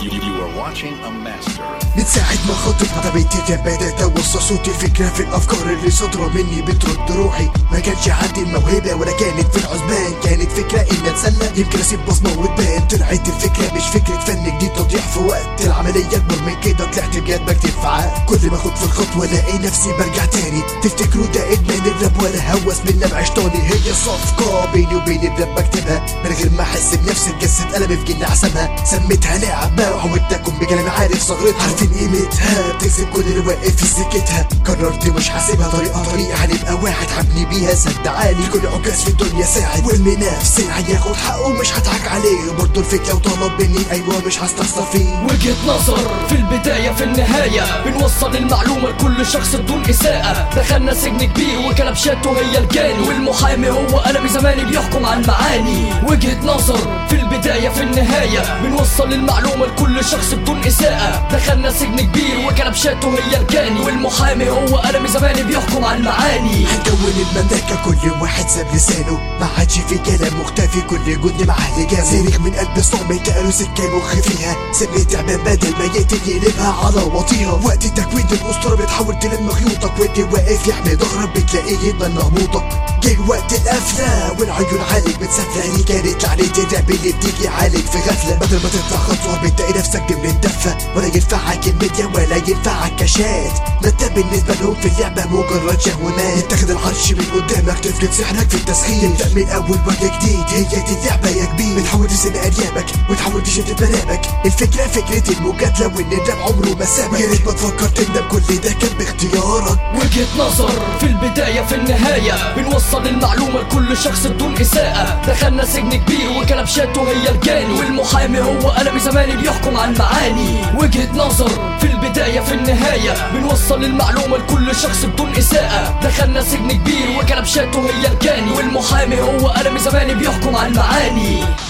You are watching a master. من ساعة ما خطت على بيتي كان بدأت أوصل صوتي الفكرة في الأفكار اللي صادرة مني بترد روحي ما كانش عندي الموهبة ولا كانت في العزبان كانت فكرة إن أتسلى يمكن أسيب بصمة وتبان طلعت الفكرة مش فكرة فن جديد تضيع في وقت العملية أكبر من كده طلعت بجد بكتب في عقد كل ما أخد في الخطوة ألاقي نفسي برجع تاني تفتكروا ده إدمان الراب ولا هوس من نبع شيطاني هي صفقة بيني وبين الراب بكتبها من غير ما أحس بنفسي بجسد قلمي في جنة حسبها سميتها لعب ما وحاولت أكون بكلامي عارف ثغرتها عارفين قيمتها بتكسب كل اللي واقف في سكتها قررت مش حاسبها طريقة طريقة هنبقى واحد هبني بيها سد عالي كل عكاز في الدنيا ساعد والمنافس هياخد حقه مش هضحك عليه برضه الفكرة وطلب مني أيوة مش هستخسر فيه وجهة نظر في البداية في النهاية بنوصل المعلومة لكل شخص بدون إساءة دخلنا سجن كبير وكلبشاته هي الجاني والمحامي هو قلم زماني بيحكم عن معاني وجهة نظر في البداية في النهاية بنوصل المعلومة لكل شخص بدون إساءة دخلنا سجن كبير وكلبشاته هي الجاني والمحامي هو قلم زماني بيحكم عن معاني هنكون المملكة كل واحد ساب لسانه ما عادش في كلام مختفي كل جند معاه لجامه صريخ من قلب صامت قالوا سكة مخ فيها سميت تعبان بدل ما يقتل يقلبها على وطيها وقت تكوين الأسطورة بتحاول تلم خيوطك وانت واقف يحمي ظهرك بتلاقيه يضمن هبوطك جه وقت القفلة والعيون عليك بتسفلة دي كانت لعنة الراب اللي بتيجي عليك في غفلة بدل ما تطلع خطوة بتلاقي نفسك ضمن الدفة ولا ينفعك الميديا ولا ينفعك كاشات ما انت بالنسبة لهم في اللعبة مجرد شهومات يتاخد العرش من قدامك تفرض سحرك في التسخين تبدأ من أول وجه جديد هي دي اللعبة يا كبير بتحاول تسن أريابك وتحاول تشتت منامك الفكرة فكرة المجادلة وإن الراب عمره ما سابك يا ريت ما تفكر تندم كل ده كان باختيارك وجهة نظر في البداية في النهاية بنوصل المعلومة لكل شخص بدون إساءة دخلنا سجن كبير وكلبشاته هي الجاني والمحامي هو قلم زماني بيحكم عن معاني وجهة نظر في البداية في النهاية بنوصل المعلومة لكل شخص بدون إساءة دخلنا سجن كبير وكلبشاته هي الجاني والمحامي هو قلم زماني بيحكم عن معاني